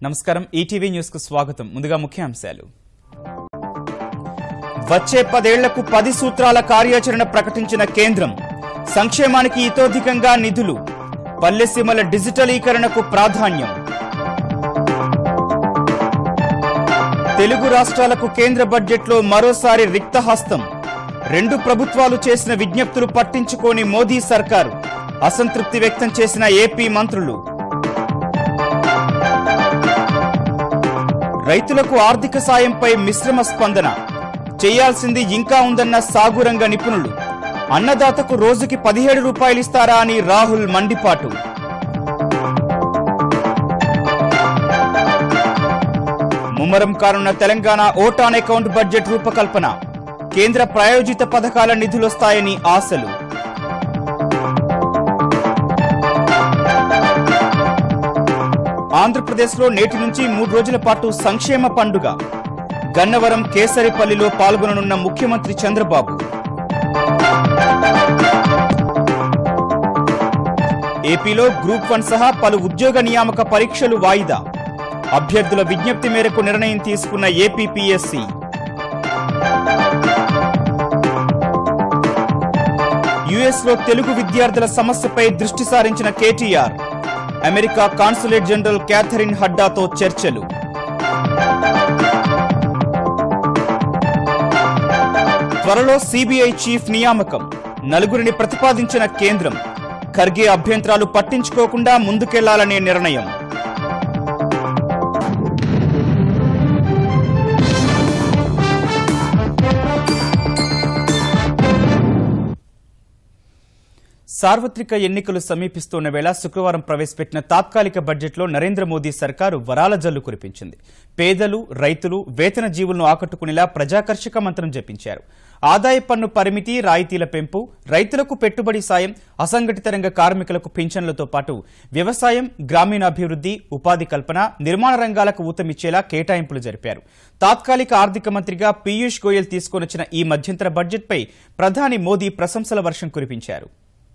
నమస్కారం ETV news కు స్వాగతం ముందుగా ముఖ్యాంశాలు వచ్చే పదేళ్లకు పది సూత్రాల కార్యాచరణ ప్రకటించిన కేంద్రం సంక్షేమానికి ఇతోధికంగా నిధులు పల్లెసీమల డిజిటలీకరణకు ప్రాధాన్యం తెలుగు రాష్ట్రాలకు కేంద్ర బడ్జెట్లో మరోసారి రిక్తహస్తం రెండు ప్రభుత్వాలు చేసిన విజ్ఞప్తులు పట్టించుకోని మోదీ సర్కారు అసంతృప్తి వ్యక్తం చేసిన ఏపీ మంత్రులు రైతులకు ఆర్థిక సాయంపై మిశ్రమ స్పందన చేయాల్సింది ఇంకా ఉందన్న సాగురంగ నిపుణులు అన్నదాతకు రోజుకి పదిహేడు రూపాయలు ఇస్తారా అని రాహుల్ మండిపాటు ముమ్మరం కానున్న తెలంగాణ ఓటాన్ అకౌంట్ బడ్జెట్ రూపకల్పన కేంద్ర ప్రాయోజిత పథకాల నిధులొస్తాయని ఆశలు ఆంధ్రప్రదేశ్లో నేటి నుంచి మూడు రోజుల పాటు సంక్షేమ పండుగ గన్నవరం కేసరిపల్లిలో పాల్గొననున్న ముఖ్యమంత్రి చంద్రబాబు ఏపీలో గ్రూప్ వన్ సహా పలు ఉద్యోగ నియామక పరీక్షలు వాయిదా అభ్యర్థుల విజ్ఞప్తి మేరకు నిర్ణయం తీసుకున్న ఏపీపీఎస్సీ యుఎస్లో తెలుగు విద్యార్థుల సమస్యపై దృష్టి సారించిన KTR America consulate general Katherine హడ్డాతో చర్చలు త్వరలో సిబిఐ చీఫ్ నియామకం నలుగురిని ప్రతిపాదించిన కేంద్రం ఖర్గే అభ్యంతరాలు పట్టించుకోకుండా ముందుకెళ్లాలనే నిర్ణయం సార్వత్రిక ఎన్నికలు సమీపిస్తున్న వేళ శుక్రవారం ప్రవేశపెట్టిన తాత్కాలిక బడ్జెట్లో నరేంద్ర మోదీ సర్కారు వరాల జల్లు కురిపించింది పేదలు రైతులు వేతన జీవులను ఆకట్టుకునేలా ప్రజాకర్షక మంత్రం జపించారు ఆదాయ పన్ను పరిమితి రాయితీల పెంపు రైతులకు పెట్టుబడి సాయం అసంఘటిత రంగ కార్మికులకు పింఛన్లతో పాటు వ్యవసాయం గ్రామీణాభివృద్ధి ఉపాధి కల్పన నిర్మాణ రంగాలకు ఊతమిచ్చేలా కేటాయింపులు జరిపారు తాత్కాలిక ఆర్థిక మంత్రిగా పీయూష్ గోయల్ తీసుకొనొచ్చిన ఈ మధ్యంతర బడ్జెట్పై ప్రధాని మోదీ ప్రశంసల వర్షం కురిపించారు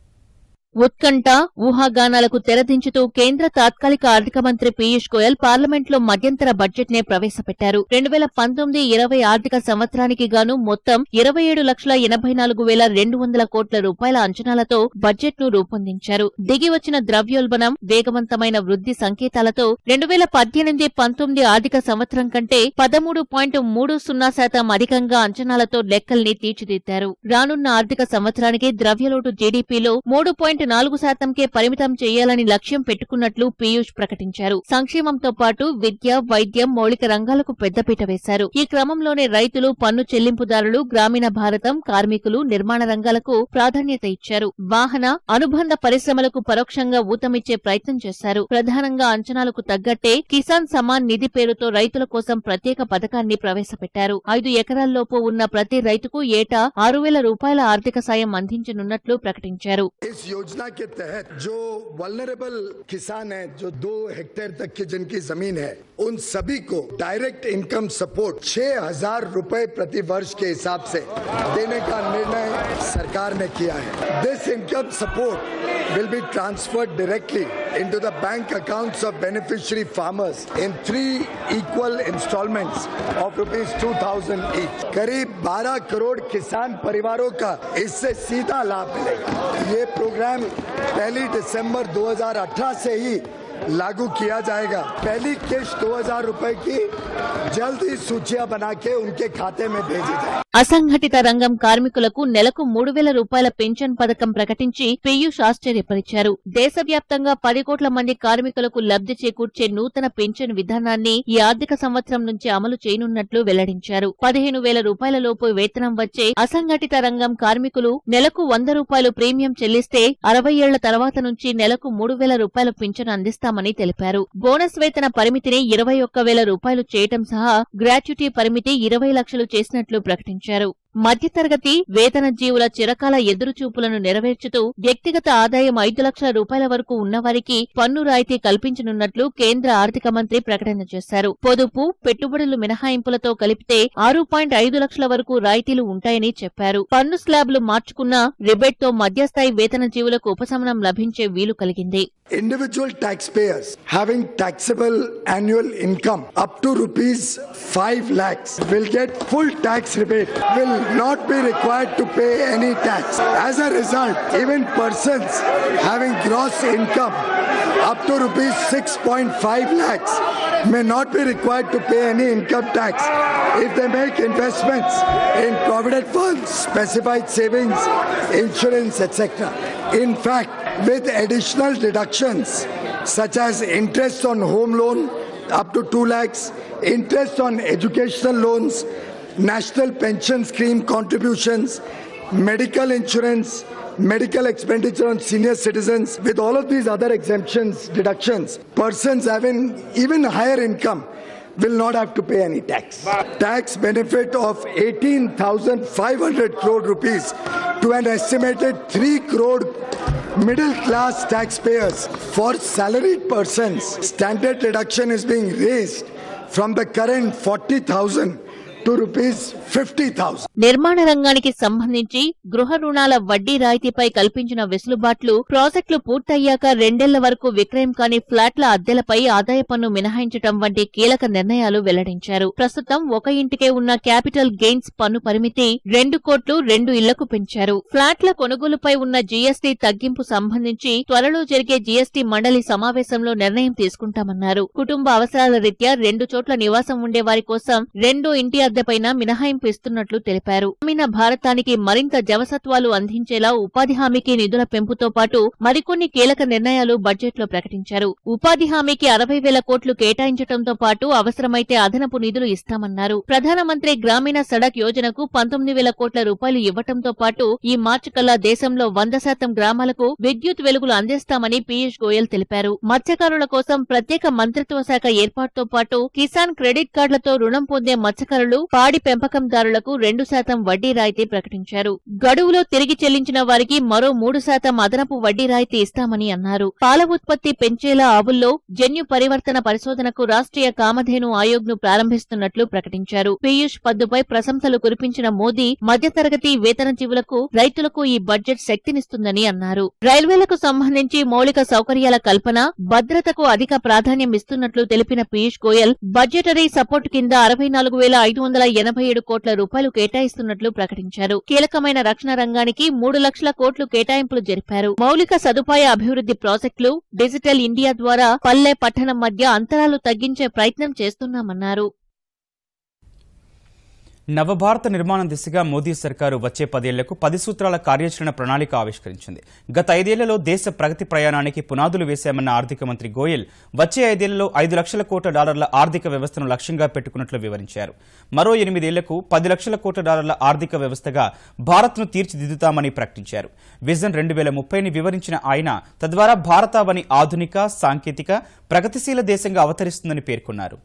ఉత్కంఠ ఊహాగానాలకు తెరదించుతూ కేంద్ర తాత్కాలిక ఆర్థిక మంత్రి పీయూష్ గోయల్ పార్లమెంట్లో మధ్యంతర బడ్జెట్ నే ప్రవేశపెట్టారు రెండు వేల పంతొమ్మిది ఇరవై ఆర్థిక సంవత్సరానికి గాను మొత్తం ఇరవై ఏడు లక్షల ఎనభై నాలుగు వేల రెండు వందల కోట్ల రూపాయల అంచనాలతో బడ్జెట్ ను రూపొందించారు దిగి వచ్చిన ద్రవ్యోల్బణం వేగవంతమైన వృద్ధి సంకేతాలతో రెండు వేల పద్దెనిమిది పంతొమ్మిది ఆర్థిక సంవత్సరం కంటే పదమూడు పాయింట్ మూడు సున్నా శాతం అధికంగా అంచనాలతో లెక్కల్ని తీర్చిదిద్దారు రానున్న ఆర్థిక సంవత్సరానికి ద్రవ్యలోటు జీడీపీలో మూడు పాయింట్ నాలుగు శాతంకే పరిమితం చేయాలని లక్ష్యం పెట్టుకున్నట్లు పీయూష్ ప్రకటించారు సంక్షేమంతో పాటు విద్య వైద్యం మౌలిక రంగాలకు పెద్దపీట వేశారు ఈ క్రమంలోనే రైతులు పన్ను చెల్లింపుదారులు గ్రామీణ భారతం కార్మికులు నిర్మాణ రంగాలకు ప్రాధాన్యత ఇచ్చారు వాహన అనుబంధ పరిశ్రమలకు పరోక్షంగా ఊతమిచ్చే ప్రయత్నం చేశారు ప్రధానంగా అంచనాలకు తగ్గట్టే కిసాన్ సమాన్ నిధి పేరుతో రైతుల కోసం ప్రత్యేక పథకాన్ని ప్రవేశపెట్టారు ఐదు ఎకరాల్లోపు ఉన్న ప్రతి రైతుకు ఏటా ఆరు వేల రూపాయల ఆర్థిక సాయం అందించనున్నట్లు ప్రకటించారు इस योजना के तहत जो वल्नरेबल किसान हैं जो दो हेक्टेयर तक की जिनकी जमीन है उन सभी को डायरेक्ट इनकम सपोर्ट छह हजार रुपए प्रति वर्ष के हिसाब से देने का निर्णय सरकार ने किया है this income support will be transferred directly into the bank accounts of beneficiary farmers in three equal installments of rupees 2000 each. करीब 12 करोड़ किसान परिवारों का इससे सीधा लाभ मिलेगा ये प्रोग्राम पहली दिसंबर 2018 से ही लागू किया जाएगा पहली किश्त 2000 रुपए की जल्द ही सूचियां बना के उनके खाते में भेजी जाए అసంఘటిత రంగం కార్మికులకు నెలకు మూడు వేల రూపాయల పెన్షన్ పథకం ప్రకటించి పీయూష్ ఆశ్చర్యపరిచారు దేశవ్యాప్తంగా పది కోట్ల మంది కార్మికులకు లబ్ధి చేకూర్చే నూతన పెన్షన్ విధానాన్ని ఈ ఆర్థిక సంవత్సరం నుంచి అమలు చేయనున్నట్లు వెల్లడించారు పదిహేను వేల రూపాయల లోపు వేతనం వచ్చే అసంఘటిత రంగం కార్మికులు నెలకు వంద రూపాయలు ప్రీమియం చెల్లిస్తే అరవై ఏళ్ల తర్వాత నుంచి నెలకు మూడు వేల రూపాయల పింఛన్ అందిస్తామని తెలిపారు బోనస్ వేతన పరిమితిని ఇరవై ఒక్క వేల రూపాయలు చేయటం సహా గ్రాట్యుటీ పరిమితి ఇరవై లక్షలు చేసినట్లు ప్రకటించారు మధ్యతరగతి వేతన జీవుల చిరకాల ఎదురుచూపులను నెరవేర్చుతూ వ్యక్తిగత ఆదాయం ఐదు లక్షల రూపాయల వరకు ఉన్నవారికి పన్ను రాయితీ కల్పించనున్నట్లు కేంద్ర ఆర్థిక మంత్రి ప్రకటన చేశారు పొదుపు పెట్టుబడులు మినహాయింపులతో కలిపితే ఆరు పాయింట్ ఐదు లక్షల వరకు రాయితీలు ఉంటాయని చెప్పారు పన్ను స్లాబ్లు మార్చుకున్న రిబేట్తో మధ్యస్థాయి వేతన జీవులకు ఉపశమనం లభించే వీలు కలిగింది Individual taxpayers having taxable annual income up to rupees 5 lakhs will get full tax rebate, will not be required to pay any tax. As a result, even persons having gross income up to rupees 6.5 lakhs may not be required to pay any income tax if they make investments in provident funds, specified savings, insurance, etc. In fact, with additional deductions such as interest on home loan up to 2 lakhs, interest on educational loans, national pension scheme contributions, medical insurance, medical expenditure on senior citizens, with all of these other exemptions, deductions, persons having even higher income will not have to pay any tax. Tax benefit of 18,500 crore rupees to an estimated 3 crore middle class taxpayers. For salaried persons, standard deduction is being raised from the current 40,000 to rupees 50,000. నిర్మాణ రంగానికి సంబంధించి గృహ రుణాల వడ్డీ రాయితీపై కల్పించిన వెసులుబాట్లు ప్రాజెక్టులు పూర్తయ్యాక రెండేళ్ల వరకు విక్రయం కాని ఫ్లాట్ల అద్దెలపై ఆదాయ పన్ను మినహాయించడం వంటి కీలక నిర్ణయాలు వెల్లడించారు ప్రస్తుతం ఒక ఇంటికే ఉన్న క్యాపిటల్ గెయిన్స్ పన్ను పరిమితి రెండు కోట్లు రెండు ఇళ్లకు పెంచారు ఫ్లాట్ల కొనుగోలుపై ఉన్న జీఎస్టీ తగ్గింపు సంబంధించి త్వరలో జరిగే జీఎస్టీ మండలి సమావేశంలో నిర్ణయం తీసుకుంటామన్నారు కుటుంబ అవసరాల రీత్యా రెండు చోట్ల నివాసం ఉండే వారి కోసం రెండో ఇంటి అద్దెపైన మినహాయింపు ఇస్తున్నట్లు తెలిపారు గ్రామీణ భారతానికి మరింత జవసత్వాలు అందించేలా ఉపాధి హామీకి నిధుల పెంపుతో పాటు మరికొన్ని కీలక నిర్ణయాలు బడ్జెట్లో ప్రకటించారు ఉపాధి హామీకి అరవై వేల కోట్లు కేటాయించడంతో పాటు అవసరమైతే అదనపు నిధులు ఇస్తామన్నారు ప్రధానమంత్రి గ్రామీణ సడక్ యోజనకు పంతొమ్మిది వేల కోట్ల రూపాయలు ఇవ్వటంతో పాటు ఈ మార్చి కల్లా దేశంలో వంద శాతం గ్రామాలకు విద్యుత్ వెలుగులు అందిస్తామని పీయూష్ గోయల్ తెలిపారు మత్స్యకారుల కోసం ప్రత్యేక మంత్రిత్వ శాఖ ఏర్పాటుతో పాటు కిసాన్ క్రెడిట్ కార్డులతో రుణం పొందే మత్స్యకారులు పాడి పెంపకందారులకు రెండు శాతం వడ్డీ రాయితీ ప్రకటించారు గడువులో తిరిగి చెల్లించిన వారికి మరో మూడు శాతం అదనపు వడ్డీ రాయితీ ఇస్తామని అన్నారు పాల ఉత్పత్తి పెంచేలా ఆవుల్లో జన్యు పరివర్తన పరిశోధనకు రాష్ట్రీయ కామధేను ఆయోగ్ ను ప్రారంభిస్తున్నట్లు ప్రకటించారు పీయూష్ పద్దుపై ప్రశంసలు కురిపించిన మోదీ మధ్యతరగతి వేతన జీవులకు రైతులకు ఈ బడ్జెట్ శక్తినిస్తుందని అన్నారు రైల్వేలకు సంబంధించి మౌలిక సౌకర్యాల కల్పన భద్రతకు అధిక ప్రాధాన్యం ఇస్తున్నట్లు తెలిపిన పీయూష్ గోయల్ బడ్జెటరీ సపోర్ట్ కింద అరవై నాలుగు వేల ఐదు వందల ఎనభై ఏడు కోట్ల రూపాయలు కేటాయిస్తున్నట్లు ప్రకటించారు కీలకమైన రక్షణ రంగానికి మూడు లక్షల కోట్లు కేటాయింపులు జరిపారు మౌలిక సదుపాయ అభివృద్ధి ప్రాజెక్టులు డిజిటల్ ఇండియా ద్వారా పల్లె పట్టణం మధ్య అంతరాలు తగ్గించే ప్రయత్నం చేస్తున్నామన్నారు నవభారత నిర్మాణం దిశగా మోదీ సర్కారు వచ్చే పదేళ్లకు పది సూత్రాల కార్యాచరణ ప్రణాళిక ఆవిష్కరించింది గత ఐదేళ్లలో దేశ ప్రగతి ప్రయాణానికి పునాదులు వేశామన్న ఆర్థిక మంత్రి గోయల్ వచ్చే ఐదేళ్లలో ఐదు లక్షల కోట్ల డాలర్ల ఆర్థిక వ్యవస్థను లక్ష్యంగా పెట్టుకున్నట్లు వివరించారు మరో ఎనిమిదేళ్లకు పది లక్షల కోట్ల డాలర్ల ఆర్థిక వ్యవస్థగా భారత్ను తీర్చిదిద్దుతామని ప్రకటించారు విజన్ రెండు వేల ముప్పైని వివరించిన ఆయన తద్వారా భారతావని ఆధునిక సాంకేతిక ప్రగతిశీల దేశంగా అవతరిస్తుందని పేర్కొన్నారు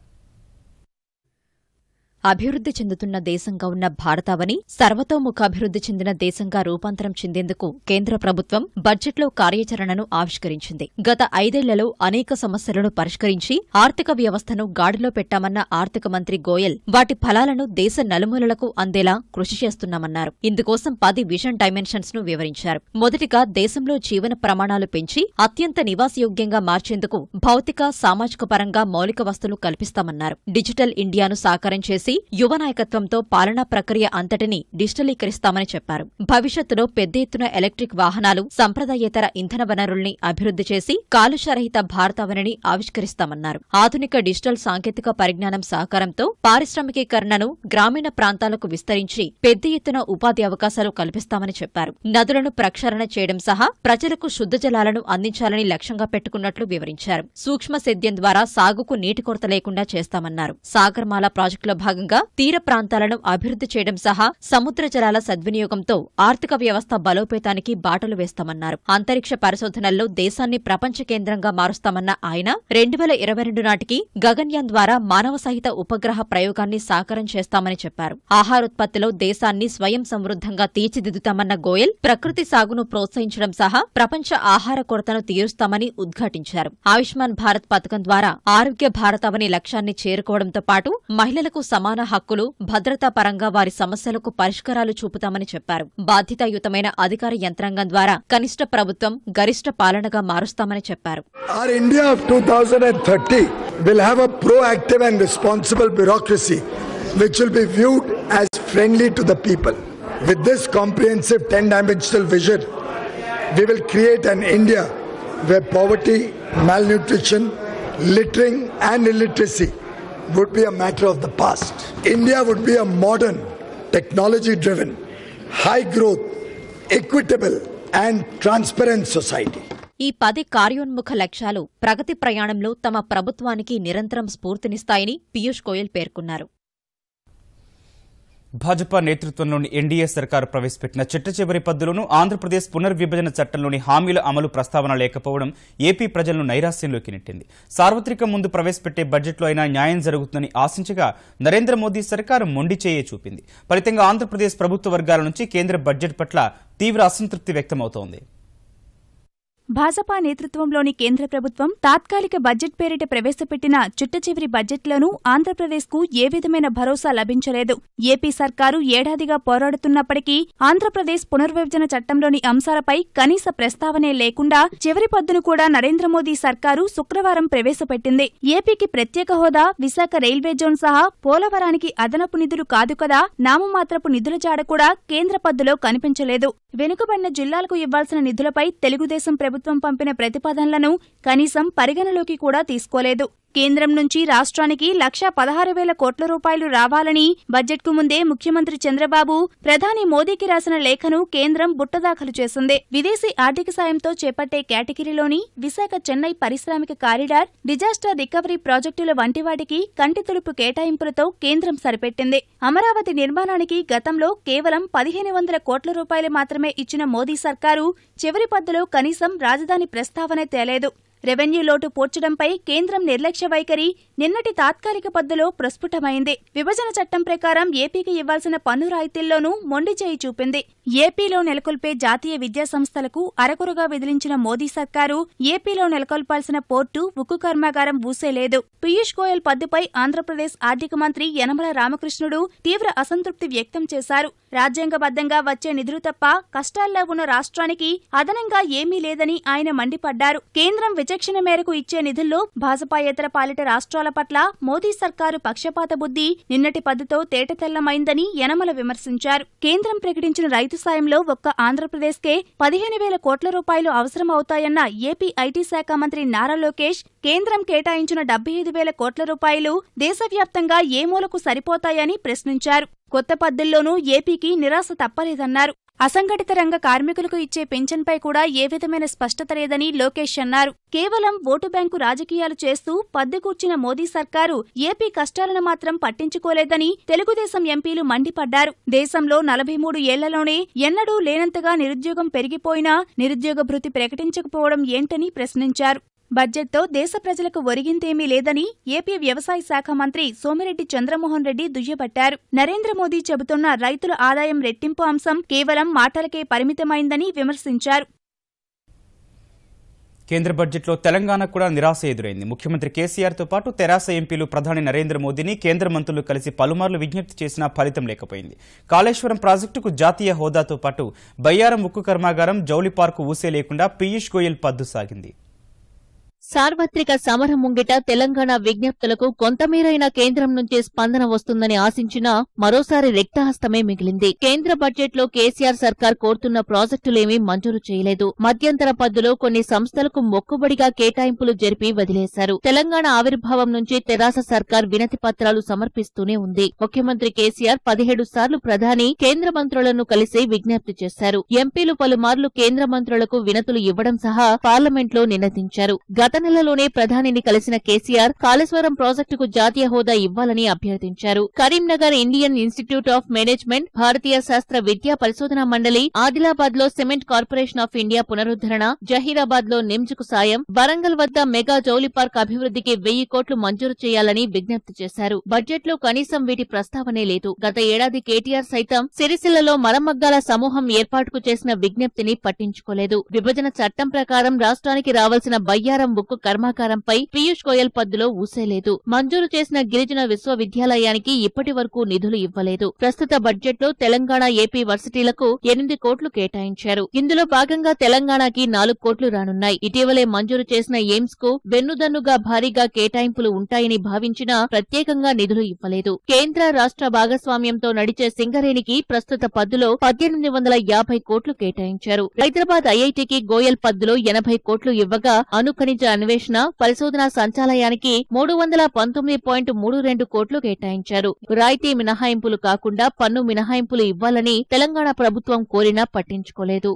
అభివృద్ధి చెందుతున్న దేశంగా ఉన్న భారతావని సర్వతోముఖాభివృద్ధి చెందిన దేశంగా రూపాంతరం చెందేందుకు కేంద్ర ప్రభుత్వం బడ్జెట్లో కార్యాచరణను ఆవిష్కరించింది గత ఐదేళ్లలో అనేక సమస్యలను పరిష్కరించి ఆర్థిక వ్యవస్థను గాడిలో పెట్టామన్న ఆర్థిక మంత్రి గోయల్ వాటి ఫలాలను దేశ నలుమూలలకు అందేలా కృషి చేస్తున్నామన్నారు ఇందుకోసం పది విజన్ డైమెన్షన్స్ ను వివరించారు మొదటిగా దేశంలో జీవన ప్రమాణాలు పెంచి అత్యంత నివాసయోగ్యంగా మార్చేందుకు భౌతిక సామాజిక పరంగా మౌలిక వస్తువులు కల్పిస్తామన్నారు డిజిటల్ ఇండియాను సాకారం చేసి యువ నాయకత్వంతో పాలనా ప్రక్రియ అంతటినీ డిజిటలీకరిస్తామని చెప్పారు భవిష్యత్తులో పెద్ద ఎత్తున ఎలక్ట్రిక్ వాహనాలు సంప్రదాయేతర ఇంధన వనరుల్ని అభివృద్ధి చేసి కాలుష్యరహిత భారతావనిని ఆవిష్కరిస్తామన్నారు ఆధునిక డిజిటల్ సాంకేతిక పరిజ్ఞానం సహకారంతో పారిశ్రామికీకరణను గ్రామీణ ప్రాంతాలకు విస్తరించి పెద్ద ఎత్తున ఉపాధి అవకాశాలు కల్పిస్తామని చెప్పారు నదులను ప్రక్షాళన చేయడం సహా ప్రజలకు శుద్ధ జలాలను అందించాలని లక్ష్యంగా పెట్టుకున్నట్లు వివరించారు సూక్ష్మ సేద్యం ద్వారా సాగుకు నీటి కొరత లేకుండా చేస్తామన్నారు సాగర్మాల ప్రాజెక్టులో భాగంగా భాగంగా తీర ప్రాంతాలను అభివృద్ధి చేయడం సహా సముద్ర జలాల సద్వినియోగంతో ఆర్థిక వ్యవస్థ బలోపేతానికి బాటలు వేస్తామన్నారు అంతరిక్ష పరిశోధనల్లో దేశాన్ని ప్రపంచ కేంద్రంగా మారుస్తామన్న ఆయన రెండు వేల ఇరవై రెండు నాటికి గగన్యాన్ ద్వారా మానవ సహిత ఉపగ్రహ ప్రయోగాన్ని సాకారం చేస్తామని చెప్పారు ఆహారోత్పత్తిలో దేశాన్ని స్వయం సమృద్ధంగా తీర్చిదిద్దుతామన్న గోయల్ ప్రకృతి సాగును ప్రోత్సహించడం సహా ప్రపంచ ఆహార కొరతను తీరుస్తామని ఉద్ఘాటించారు ఆయుష్మాన్ భారత్ పథకం ద్వారా ఆరోగ్య భారత్ అవని లక్ష్యాన్ని చేరుకోవడంతో పాటు మహిళలకు సమాన హక్కులు భద్రతా పరంగా వారి సమస్యలకు పరిష్కారాలు చూపుతామని చెప్పారు బాధ్యతాయుతమైన అధికార యంత్రాంగం ద్వారా కనిష్ట ప్రభుత్వం గరిష్ట పాలనగా మారుస్తామని చెప్పారు Our India of 2030 will have a proactive and responsible bureaucracy which will be viewed as friendly to the people. With this comprehensive 10 dimensional vision, we will create an India where poverty, malnutrition, littering, and illiteracy would be a matter of the past. India would be a modern, technology driven, high growth, equitable, and transparent society. ఈ పది కార్యోన్ముఖ లక్ష్యాలు ప్రగతి ప్రయాణంలో తమ ప్రభుత్వానికి నిరంతరం స్ఫూర్తినిస్తాయని పీయూష్ గోయల్ పేర్కొన్నారు భాజపా నేతృత్వంలోని NDA సర్కారు ప్రవేశపెట్టిన చిట్ట చివరి పద్దులోనూ ఆంధ్రప్రదేశ్ పునర్విభజన చట్టంలోని హామీల అమలు ప్రస్తావన లేకపోవడం ఏపీ ప్రజలను నైరాశ్యంలోకి నెట్టింది సార్వత్రిక ముందు ప్రవేశపెట్టే బడ్జెట్లో అయినా న్యాయం జరుగుతుందని ఆశించగా నరేంద్ర మోదీ సర్కారు మొండి చేయే చూపింది ఫలితంగా ఆంధ్రప్రదేశ్ ప్రభుత్వ వర్గాల నుంచి కేంద్ర బడ్జెట్ పట్ల తీవ్ర అసంతృప్తి వ్యక్తమవుతోంది భాజపా నేతృత్వంలోని కేంద్ర ప్రభుత్వం తాత్కాలిక బడ్జెట్ పేరిట ప్రవేశపెట్టిన చిట్టచివరి బడ్జెట్లోనూ ఆంధ్రప్రదేశ్కు ఏ విధమైన భరోసా లభించలేదు ఏపీ సర్కారు ఏడాదిగా పోరాడుతున్నప్పటికీ ఆంధ్రప్రదేశ్ పునర్విభజన చట్టంలోని అంశాలపై కనీస ప్రస్తావనే లేకుండా చివరి పద్దును కూడా నరేంద్ర మోదీ సర్కారు శుక్రవారం ప్రవేశపెట్టింది ఏపీకి ప్రత్యేక హోదా విశాఖ రైల్వే జోన్ సహా పోలవరానికి అదనపు నిధులు కాదు కదా నామమాత్రపు నిధుల జాడ కూడా కేంద్ర పద్దులో కనిపించలేదు వెనుకబడిన జిల్లాలకు ఇవ్వాల్సిన నిధులపై తెలుగుదేశం ప్రభుత్వం పంపిన ప్రతిపాదనలను కనీసం పరిగణలోకి కూడా తీసుకోలేదు కేంద్రం నుంచి రాష్ట్రానికి లక్ష పదహారు వేల కోట్ల రూపాయలు రావాలని బడ్జెట్కు ముందే ముఖ్యమంత్రి చంద్రబాబు ప్రధాని మోదీకి రాసిన లేఖను కేంద్రం బుట్టదాఖలు చేసింది విదేశీ ఆర్థిక సాయంతో చేపట్టే కేటగిరీలోని విశాఖ చెన్నై పారిశ్రామిక కారిడార్ డిజాస్టర్ రికవరీ ప్రాజెక్టుల వంటి వాటికి కంటి తుడుపు కేటాయింపులతో కేంద్రం సరిపెట్టింది అమరావతి నిర్మాణానికి గతంలో కేవలం పదిహేను వందల కోట్ల రూపాయలు మాత్రమే ఇచ్చిన మోదీ సర్కారు చివరి పద్దులో కనీసం రాజధాని ప్రస్తావనే తేలేదు రెవెన్యూ లోటు పూడ్చడంపై కేంద్రం నిర్లక్ష్య వైఖరి నిన్నటి తాత్కాలిక పద్దులో ప్రస్ఫుటమైంది విభజన చట్టం ప్రకారం ఏపీకి ఇవ్వాల్సిన పన్ను రాయితీల్లోనూ మొండి చేయి చూపింది ఏపీలో నెలకొల్పే జాతీయ విద్యా సంస్థలకు అరకొరగా విదిలించిన మోదీ సర్కారు ఏపీలో నెలకొల్పాల్సిన పోర్టు ఉక్కు కర్మాగారం ఊసేలేదు పీయూష్ గోయల్ పద్దుపై ఆంధ్రప్రదేశ్ ఆర్థిక మంత్రి యనమల రామకృష్ణుడు తీవ్ర అసంతృప్తి వ్యక్తం చేశారు రాజ్యాంగబద్దంగా వచ్చే నిధులు తప్ప కష్టాల్లో ఉన్న రాష్ట్రానికి అదనంగా ఏమీ లేదని ఆయన మండిపడ్డారు కేంద్రం విచక్షణ మేరకు ఇచ్చే నిధుల్లో భాజపాయేతర పాలిట రాష్ట్రాల పట్ల మోదీ సర్కారు పక్షపాత బుద్ధి నిన్నటి పద్దుతో తేటతెల్లమైందని యనమల విమర్శించారు కేంద్రం ప్రకటించిన రైతు సాయంలో ఒక్క ఆంధ్రప్రదేశ్కే పదిహేను వేల కోట్ల రూపాయలు అవసరమవుతాయన్న ఏపీ ఐటీ శాఖ మంత్రి నారా లోకేష్ కేంద్రం కేటాయించిన డెబ్బై ఐదు వేల కోట్ల రూపాయలు దేశవ్యాప్తంగా ఏ మూలకు సరిపోతాయని ప్రశ్నించారు కొత్త పద్దుల్లోనూ ఏపీకి నిరాశ తప్పలేదన్నారు అసంఘటిత రంగ కార్మికులకు ఇచ్చే పెన్షన్పై కూడా ఏ విధమైన స్పష్టత లేదని లోకేష్ అన్నారు కేవలం ఓటు బ్యాంకు రాజకీయాలు చేస్తూ పద్దెకూర్చిన మోదీ సర్కారు ఏపీ కష్టాలను మాత్రం పట్టించుకోలేదని తెలుగుదేశం ఎంపీలు మండిపడ్డారు దేశంలో నలభై మూడు ఏళ్లలోనే ఎన్నడూ లేనంతగా నిరుద్యోగం పెరిగిపోయినా నిరుద్యోగ భృతి ప్రకటించకపోవడం ఏంటని ప్రశ్నించారు బడ్జెట్తో దేశ ప్రజలకు ఒరిగిందేమీ లేదని ఏపీ వ్యవసాయ శాఖ మంత్రి సోమిరెడ్డి చంద్రమోహన్ రెడ్డి దుయ్యబట్టారు నరేంద్ర మోదీ చెబుతున్న రైతుల ఆదాయం రెట్టింపు అంశం కేవలం మాటలకే పరిమితమైందని విమర్శించారు కేంద్ర బడ్జెట్లో తెలంగాణ కూడా నిరాశ ఎదురైంది ముఖ్యమంత్రి కేసీఆర్తో పాటు తెరాస ఎంపీలు ప్రధాని నరేంద్ర మోదీని కేంద్ర మంత్రులు కలిసి పలుమార్లు విజ్ఞప్తి చేసినా ఫలితం లేకపోయింది కాళేశ్వరం ప్రాజెక్టుకు జాతీయ హోదాతో పాటు బయ్యారం ఉక్కు కర్మాగారం జౌలి పార్కు ఊసే లేకుండా పీయూష్ గోయల్ పద్దు సాగింది సార్వత్రిక సమరం ముంగిట తెలంగాణ విజ్ఞప్తులకు కొంతమేరైనా కేంద్రం నుంచి స్పందన వస్తుందని ఆశించినా మరోసారి రిక్తహస్తమే మిగిలింది కేంద్ర బడ్జెట్లో కేసీఆర్ సర్కార్ కోరుతున్న ప్రాజెక్టులేమీ మంజూరు చేయలేదు మధ్యంతర పద్దులో కొన్ని సంస్థలకు మొక్కుబడిగా కేటాయింపులు జరిపి వదిలేశారు తెలంగాణ ఆవిర్భావం నుంచి తెరాస సర్కార్ వినతి పత్రాలు సమర్పిస్తూనే ఉంది ముఖ్యమంత్రి కేసీఆర్ పదిహేడు సార్లు ప్రధాని కేంద్ర మంత్రులను కలిసి విజ్ఞప్తి చేశారు ఎంపీలు పలుమార్లు కేంద్ర మంత్రులకు వినతులు ఇవ్వడం సహా పార్లమెంట్లో నినదించారు గత నెలలోనే ప్రధానిని కలిసిన కేసీఆర్ కాళేశ్వరం ప్రాజెక్టుకు జాతీయ హోదా ఇవ్వాలని అభ్యర్థించారు Karimnagar Indian institute of management భారతీయ శాస్త్ర విద్యా పరిశోధనా మండలి ఆదిలాబాద్ లో సిమెంట్ కార్పొరేషన్ ఆఫ్ ఇండియా పునరుద్ధరణ జహీరాబాద్ లో నిమ్జ్కు సాయం వరంగల్ వద్ద మెగా జౌలి పార్క్ అభివృద్ధికి వెయ్యి కోట్లు మంజూరు చేయాలని విజ్ఞప్తి చేశారు బడ్జెట్ లో కనీసం వీటి ప్రస్తావనే లేదు గత ఏడాది కేటీఆర్ సైతం సిరిసిల్లలో మరమగ్గాల సమూహం ఏర్పాటుకు చేసిన విజ్ఞప్తిని పట్టించుకోలేదు విభజన చట్టం ప్రకారం రాష్ట్రానికి రావాల్సిన బయ్యారం ఉక్కు కర్మాగారంపై పీయూష్ గోయల్ పద్దులో ఊసేలేదు మంజూరు చేసిన గిరిజన విశ్వవిద్యాలయానికి ఇప్పటి వరకు నిధులు ఇవ్వలేదు ప్రస్తుత బడ్జెట్ లో తెలంగాణ ఏపీ వర్సిటీలకు ఎనిమిది కోట్లు కేటాయించారు ఇందులో భాగంగా తెలంగాణకి నాలుగు కోట్లు రానున్నాయి ఇటీవలే మంజూరు చేసిన ఎయిమ్స్ కు వెన్నుదన్నుగా భారీగా కేటాయింపులు ఉంటాయని భావించినా ప్రత్యేకంగా నిధులు ఇవ్వలేదు కేంద్ర రాష్ట్ర భాగస్వామ్యంతో నడిచే సింగరేణికి ప్రస్తుత పద్దులో పద్దెనిమిది వందల యాభై కోట్లు కేటాయించారు హైదరాబాద్ ఐఐటికి గోయల్ పద్దులో ఎనభై కోట్లు ఇవ్వగా అణు ఖనిజ అన్వేషణ పరిశోధనా సంచాలయానికి మూడు వందల పంతొమ్మిది పాయింట్ మూడు రెండు కోట్లు కేటాయించారు రాయితీ మినహాయింపులు కాకుండా పన్ను మినహాయింపులు ఇవ్వాలని తెలంగాణ ప్రభుత్వం కోరినా పట్టించుకోలేదు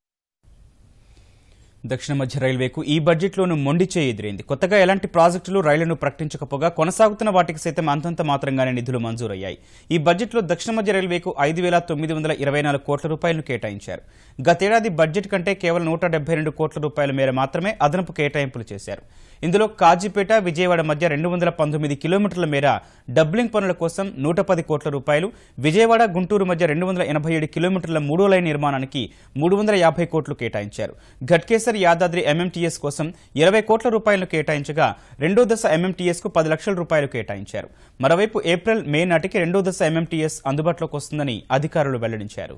దక్షిణ మధ్య రైల్వేకు ఈ బడ్జెట్లోనూ మొండి చేయి ఎదురైంది కొత్తగా ఎలాంటి ప్రాజెక్టులు రైళ్లను ప్రకటించకపోగా కొనసాగుతున్న వాటికి సైతం అంతంత మాత్రంగానే నిధులు మంజూరయ్యాయి ఈ బడ్జెట్లో దక్షిణ మధ్య రైల్వేకు ఐదు వేల తొమ్మిది వందల ఇరవై నాలుగు కోట్ల రూపాయలను కేటాయించారు గతేడాది బడ్జెట్ కంటే కేవలం నూట డెబ్బై రెండు కోట్ల రూపాయల మేర మాత్రమే అదనపు కేటాయింపులు చేశారు ఇందులో కాజీపేట విజయవాడ మధ్య రెండు వందల పంతొమ్మిది కిలోమీటర్ల మేర డబ్లింగ్ పనుల కోసం నూట పది కోట్ల రూపాయలు విజయవాడ గుంటూరు మధ్య రెండు వందల ఎనభై ఏడు కిలోమీటర్ల మూడో లైన్ నిర్మాణానికి మూడు వందల యాభై కోట్లు కేటాయించారు ఘట్కేసర్ యాదాద్రి ఎంఎంటీఎస్ కోసం ఇరవై కోట్ల రూపాయలను కేటాయించగా రెండో దశ ఎంఎంటీఎస్ కు పది లక్షల రూపాయలు కేటాయించారు మరోవైపు ఏప్రిల్ మే నాటికి రెండో దశ ఎంఎంటీఎస్ అందుబాటులోకి వస్తుందని అధికారులు వెల్లడించారు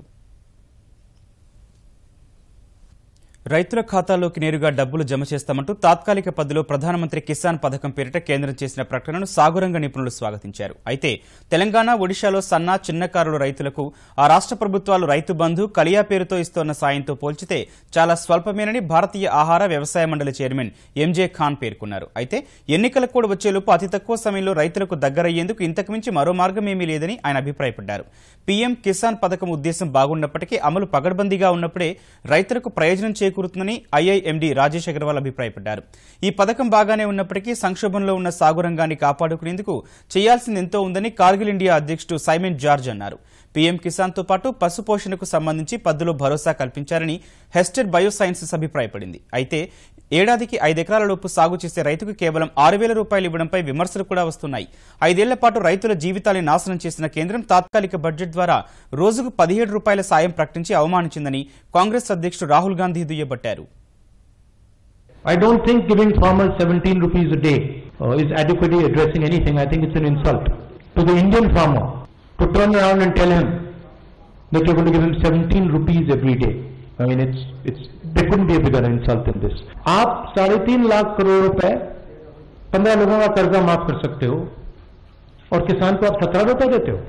రైతుల ఖాతాల్లోకి నేరుగా డబ్బులు జమ చేస్తామంటూ తాత్కాలిక పద్ధతిలో ప్రధానమంత్రి కిసాన్ పథకం పేరిట కేంద్రం చేసిన ప్రకటనను సాగురంగ నిపుణులు స్వాగతించారు అయితే తెలంగాణ ఒడిశాలో సన్న చిన్నకారుల రైతులకు ఆ రాష్ట్ర ప్రభుత్వాలు రైతు బంధు కలియా పేరుతో ఇస్తోన్న సాయంతో పోల్చితే చాలా స్వల్పమేనని భారతీయ ఆహార వ్యవసాయ మండలి చైర్మన్ ఎంజే ఖాన్ పేర్కొన్నారు అయితే ఎన్నికలకు కూడా వచ్చేలోపు అతి తక్కువ సమయంలో రైతులకు దగ్గరయ్యేందుకు ఇంతకుమించి మరో మార్గమేమీ లేదని ఆయన అభిప్రాయపడ్డారు పీఎం కిసాన్ పథకం ఉద్దేశం బాగున్నప్పటికీ అమలు పగడ్బందీగా ఉన్నప్పుడే రైతులకు ప్రయోజనం చేకూరుతుందని ఐఐఎండీ రాజేష్ అగర్వాల్ అభిప్రాయపడ్డారు ఈ పథకం బాగానే ఉన్నప్పటికీ సంక్షోభంలో ఉన్న సాగు రంగాన్ని కాపాడుకునేందుకు చేయాల్సింది ఎంతో ఉందని కార్గిల్ ఇండియా అధ్యక్షుడు సైమన్ జార్జ్ అన్నారు పీఎం కిసాన్తో పాటు పశు పోషణకు సంబంధించి పద్దులో భరోసా కల్పించారని హెస్టర్ బయోసైన్సెస్ అభిప్రాయపడింది అయితే ఏడాదికి ఐదెకరాల లోపు సాగు చేసే రైతుకు కేవలం ఆరు వేల రూపాయలు ఇవ్వడంపై విమర్శలు కూడా వస్తున్నాయి ఐదేళ్ల పాటు రైతుల జీవితాన్ని నాశనం చేసిన కేంద్రం తాత్కాలిక బడ్జెట్ ద్వారా రోజుకు పదిహేడు రూపాయల సాయం ప్రకటించి అవమానించిందని కాంగ్రెస్ అధ్యక్షుడు రాహుల్ గాంధీ దుయ్యబట్టారు I don't think giving farmers 17 rupees a day uh, is adequately addressing anything. I think it's an insult to the Indian farmer to turn around and tell him that you're going to give him 17 rupees every day. I mean, it's it's there couldn't be a bigger insult than this. आप साढ़े तीन लाख करोड़ रुपए पंद्रह लोगों का कर्जा माफ कर सकते हो और किसान को आप सत्रह रुपए देते हो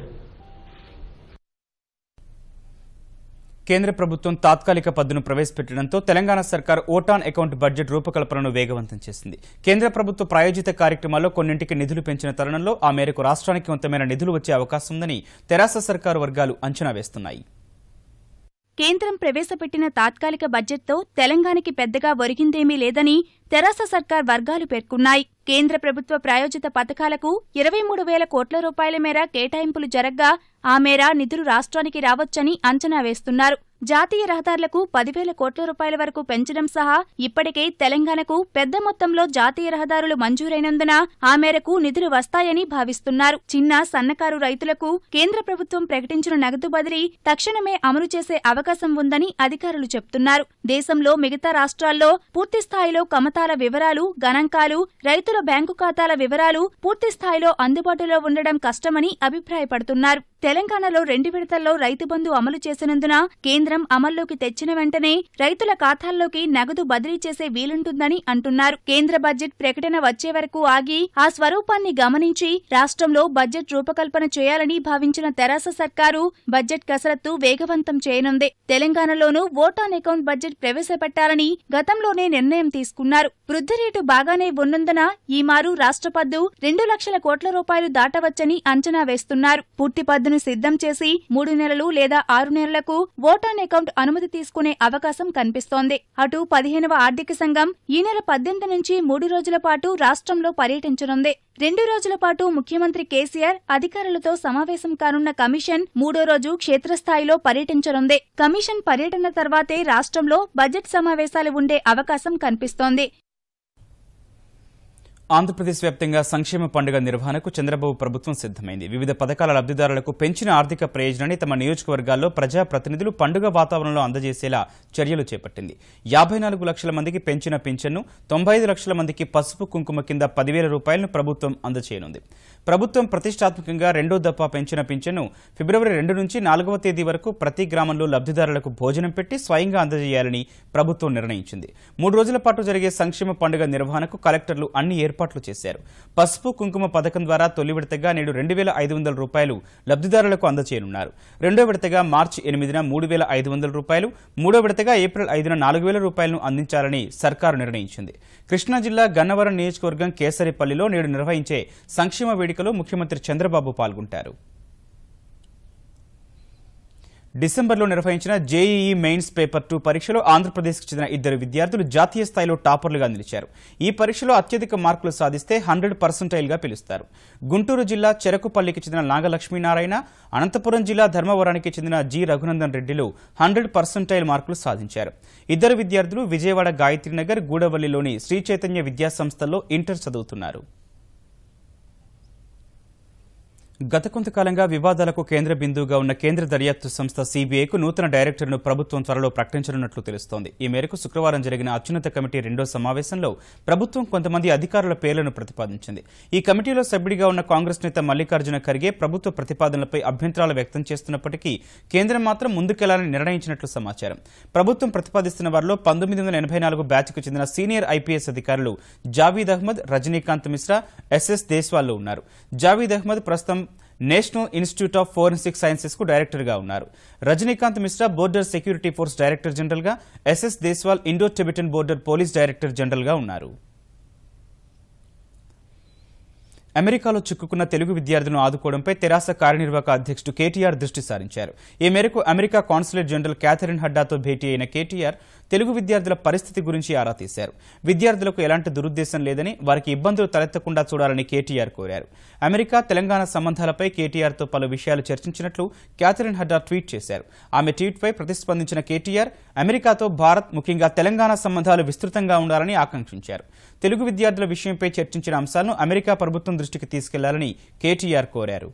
కేంద్ర ప్రభుత్వం తాత్కాలిక పద్దును ప్రవేశపెట్టడంతో తెలంగాణ సర్కార్ ఓటాన్ అకౌంట్ బడ్జెట్ రూపకల్పనను వేగవంతం చేసింది కేంద్ర ప్రభుత్వ ప్రాయోజిత కార్యక్రమాల్లో కొన్నింటికి నిధులు పెంచిన తరుణంలో ఆ మేరకు రాష్ట్రానికి కొంతమేర నిధులు వచ్చే అవకాశం ఉందని తెరాస సర్కారు వర్గాలు అంచనా వేస్తున్నాయి కేంద్రం ప్రవేశపెట్టిన తాత్కాలిక బడ్జెట్తో తెలంగాణకి పెద్దగా ఒరిగిందేమీ లేదని తెరాస సర్కార్ వర్గాలు పేర్కొన్నాయి కేంద్ర ప్రభుత్వ ప్రాయోజిత పథకాలకు ఇరవై మూడు వేల కోట్ల రూపాయల మేర కేటాయింపులు జరగ్గా ఆ మేర నిధులు రాష్ట్రానికి రావచ్చని అంచనా వేస్తున్నారు జాతీయ రహదారులకు పదివేల కోట్ల రూపాయల వరకు పెంచడం సహా ఇప్పటికే తెలంగాణకు పెద్ద మొత్తంలో జాతీయ రహదారులు మంజూరైనందున ఆ మేరకు నిధులు వస్తాయని భావిస్తున్నారు చిన్న సన్నకారు రైతులకు కేంద్ర ప్రభుత్వం ప్రకటించిన నగదు బదిలీ తక్షణమే అమలు చేసే అవకాశం ఉందని అధికారులు చెప్తున్నారు దేశంలో మిగతా రాష్ట్రాల్లో పూర్తి స్థాయిలో కమతాల వివరాలు గణాంకాలు రైతుల బ్యాంకు ఖాతాల వివరాలు పూర్తి స్థాయిలో అందుబాటులో ఉండడం కష్టమని అభిప్రాయపడుతున్నారు తెలంగాణలో రెండు విడతల్లో రైతు బంధు అమలు చేసినందున కేంద్రం అమల్లోకి తెచ్చిన వెంటనే రైతుల ఖాతాల్లోకి నగదు బదిలీ చేసే వీలుంటుందని అంటున్నారు కేంద్ర బడ్జెట్ ప్రకటన వచ్చే వరకు ఆగి ఆ స్వరూపాన్ని గమనించి రాష్ట్రంలో బడ్జెట్ రూపకల్పన చేయాలని భావించిన తెరాస సర్కారు బడ్జెట్ కసరత్తు వేగవంతం చేయనుంది తెలంగాణలోనూ ఓటాన్ అకౌంట్ బడ్జెట్ ప్రవేశపెట్టాలని గతంలోనే నిర్ణయం తీసుకున్నారు వృద్ధి రేటు బాగానే ఉన్నందున ఈ మారు రాష్ట్ర పద్దు రెండు లక్షల కోట్ల రూపాయలు దాటవచ్చని అంచనా వేస్తున్నారు పూర్తి పద్దును దరఖాస్తును సిద్ధం చేసి మూడు నెలలు లేదా ఆరు నెలలకు ఓటాన్ అకౌంట్ అనుమతి తీసుకునే అవకాశం కనిపిస్తోంది అటు పదిహేనవ ఆర్థిక సంఘం ఈ నెల పద్దెనిమిది నుంచి మూడు రోజుల పాటు రాష్ట్రంలో పర్యటించనుంది రెండు రోజుల పాటు ముఖ్యమంత్రి కేసీఆర్ అధికారులతో సమావేశం కానున్న కమిషన్ మూడో రోజు క్షేత్రస్థాయిలో పర్యటించనుంది కమిషన్ పర్యటన తర్వాతే రాష్ట్రంలో బడ్జెట్ సమావేశాలు ఉండే అవకాశం కనిపిస్తోంది ఆంధ్రప్రదేశ్ వ్యాప్తంగా సంక్షేమ పండుగ నిర్వహణకు చంద్రబాబు ప్రభుత్వం సిద్దమైంది వివిధ పథకాల లబ్దిదారులకు పెంచిన ఆర్థిక ప్రయోజనాన్ని తమ నియోజకవర్గాల్లో ప్రజాప్రతినిధులు పండుగ వాతావరణంలో అందజేసేలా చర్యలు చేపట్టింది యాభై నాలుగు లక్షల మందికి పెంచిన పింఛన్ను తొంభై ఐదు లక్షల మందికి పసుపు కుంకుమ కింద పదివేల రూపాయలను ప్రభుత్వం అందజేయనుంది ప్రభుత్వం ప్రతిష్టాత్మకంగా రెండో దఫా పెంచిన పింఛన్ను ఫిబ్రవరి రెండు నుంచి నాలుగవ తేదీ వరకు ప్రతి గ్రామంలో లబ్దిదారులకు భోజనం పెట్టి స్వయంగా అందజేయాలని ప్రభుత్వం నిర్ణయించింది మూడు రోజుల పాటు జరిగే సంక్షేమ పండుగ నిర్వహణకు కలెక్టర్లు అన్ని ఏర్పాట్లు చేశారు పసుపు కుంకుమ పథకం ద్వారా తొలి విడతగా నేడు రెండు వేల ఐదు వందల రూపాయలు లబ్దిదారులకు అందజేయనున్నారు రెండో విడతగా మార్చి ఎనిమిదిన మూడు వేల ఐదు వందల రూపాయలు మూడో విడతగా ఏప్రిల్ ఐదున నాలుగు వేల రూపాయలను అందించాలని సర్కారు నిర్ణయించింది కృష్ణా జిల్లా గన్నవరం నియోజకవర్గం కేసరిపల్లిలో నేడు నిర్వహించే సంక్షేమ వేడుకలో ముఖ్యమంత్రి చంద్రబాబు పాల్గొంటారు డిసెంబర్లో నిర్వహించిన జేఈఈ మెయిన్స్ పేపర్ టూ పరీక్షలో ఆంధ్రప్రదేశ్కు చెందిన ఇద్దరు విద్యార్థులు జాతీయ స్థాయిలో టాపర్లుగా నిలిచారు ఈ పరీక్షలో అత్యధిక మార్కులు సాధిస్తే హండ్రెడ్ పర్సెంటైల్గా పిలుస్తారు గుంటూరు జిల్లా చెరకుపల్లికి చెందిన నాగలక్ష్మీనారాయణ అనంతపురం జిల్లా ధర్మవరానికి చెందిన జి రఘునందన్ రెడ్డిలు హండ్రెడ్ పర్సెంటైల్ మార్కులు సాధించారు ఇద్దరు విద్యార్థులు విజయవాడ గాయత్రీనగర్ గూడవల్లిలోని శ్రీ చైతన్య విద్యా సంస్థల్లో ఇంటర్ చదువుతున్నారు గత కొంతకాలంగా వివాదాలకు కేంద్ర బిందువుగా ఉన్న కేంద్ర దర్యాప్తు సంస్థ సీబీఐకు నూతన డైరెక్టర్ను ప్రభుత్వం త్వరలో ప్రకటించనున్నట్లు తెలుస్తోంది ఈ మేరకు శుక్రవారం జరిగిన అత్యున్నత కమిటీ రెండో సమావేశంలో ప్రభుత్వం కొంతమంది అధికారుల పేర్లను ప్రతిపాదించింది ఈ కమిటీలో సభ్యుడిగా ఉన్న కాంగ్రెస్ నేత మల్లికార్జున ఖర్గే ప్రభుత్వ ప్రతిపాదనలపై అభ్యంతరాలు వ్యక్తం చేస్తున్నప్పటికీ కేంద్రం మాత్రం ముందుకెళ్లాలని నిర్ణయించినట్లు సమాచారం ప్రభుత్వం ప్రతిపాదిస్తున్న వారిలో పంతొమ్మిది వందల ఎనభై నాలుగు బ్యాచ్కు చెందిన సీనియర్ ఐపీఎస్ అధికారులు జావీద్ అహ్మద్ రజనీకాంత్ మిశ్రా ఎస్ఎస్ దేశ్వాల్లో ఉన్నారు జావీద్ అహ్మద్ ప్రస్తుతం national institute of forensic sciences కు డైరెక్టర్ గా ఉన్నారు Rajnikant Mishra border security force director general గా SS Deswal Indo Tibetan border police director general గా ఉన్నారు అమెరికాలో చిక్కుకున్న తెలుగు విద్యార్థులను ఆదుకోవడంపై తెరాస కార్యనిర్వాహక అధ్యక్షుడు కేటీఆర్ దృష్టి సారించారు ఈ మేరకు అమెరికా కాన్సులేట్ జనరల్ క్యాథరిన్ హడ్డాతో భేటీ అయిన కేటీఆర్ తెలుగు విద్యార్థుల పరిస్థితి గురించి ఆరా తీశారు విద్యార్థులకు ఎలాంటి దురుద్దేశం లేదని వారికి ఇబ్బందులు తలెత్తకుండా చూడాలని కేటీఆర్ కోరారు అమెరికా తెలంగాణ సంబంధాలపై కేటీఆర్తో పలు విషయాలు చర్చించినట్లు క్యాథరిన్ హడ్డా ట్వీట్ చేశారు ఆమె ట్వీట్పై ప్రతిస్పందించిన కేటీఆర్ అమెరికాతో భారత్ ముఖ్యంగా తెలంగాణ సంబంధాలు విస్తృతంగా ఉండాలని ఆకాంక్షించారు తెలుగు విద్యార్థుల విషయంపై చర్చించిన అంశాలను అమెరికా ప్రభుత్వం దృష్టికి తీసుకెళ్లాలని కేటీఆర్ కోరారు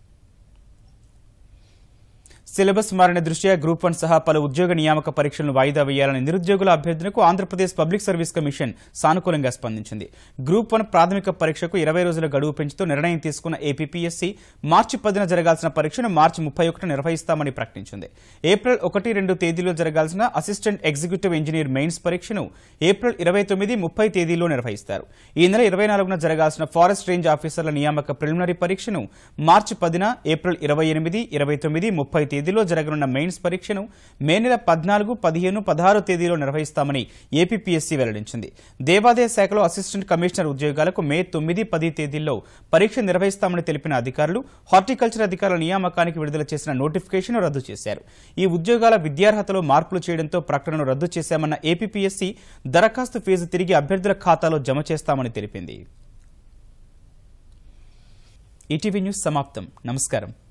సిలబస్ మారిన దృష్ట్యా గ్రూప్ వన్ సహా పలు ఉద్యోగ నియామక పరీక్షలను వాయిదా వేయాలని నిరుద్యోగుల అభ్యర్థనకు ఆంధ్రప్రదేశ్ పబ్లిక్ సర్వీస్ కమిషన్ సానుకూలంగా స్పందించింది గ్రూప్ వన్ ప్రాథమిక పరీక్షకు ఇరవై రోజుల గడువు పెంచుతూ నిర్ణయం తీసుకున్న ఏపీపీఎస్సీ మార్చి పదిన జరగాల్సిన పరీక్షను మార్చి ముప్పై ఒకటి నిర్వహిస్తామని ప్రకటించింది ఏప్రిల్ ఒకటి రెండు తేదీలో జరగాల్సిన అసిస్టెంట్ ఎగ్జిక్యూటివ్ ఇంజనీర్ మెయిన్స్ పరీక్షను ఏప్రిల్ ఇరవై తొమ్మిది ముప్పై తేదీలో నిర్వహిస్తారు ఈ నెల ఇరవై నాలుగున జరగాల్సిన ఫారెస్ట్ రేంజ్ ఆఫీసర్ల నియామక ప్రిలిమినరీ పరీక్షను మార్చి పదిన ఏప్రిల్ ఇరవై ఎనిమిది ఇరవై తొమ్మిది ముప్పై తేదీలో జరగనున్న మెయిన్స్ పరీక్షను మే నెల పద్నాలుగు పదిహేను పదహారు తేదీలో నిర్వహిస్తామని ఏపీపీఎస్సీ వెల్లడించింది దేవాదాయ శాఖలో అసిస్టెంట్ కమిషనర్ ఉద్యోగాలకు మే తొమ్మిది పది తేదీల్లో పరీక్ష నిర్వహిస్తామని తెలిపిన అధికారులు హార్టికల్చర్ అధికారుల నియామకానికి విడుదల చేసిన నోటిఫికేషన్ రద్దు చేశారు ఈ ఉద్యోగాల విద్యార్హతలో మార్పులు చేయడంతో ప్రకటనను రద్దు చేశామన్న ఏపీపీఎస్సీ దరఖాస్తు ఫీజు తిరిగి అభ్యర్థుల ఖాతాలో జమ చేస్తామని తెలిపింది ఈటీవీ న్యూస్ సమాప్తం నమస్కారం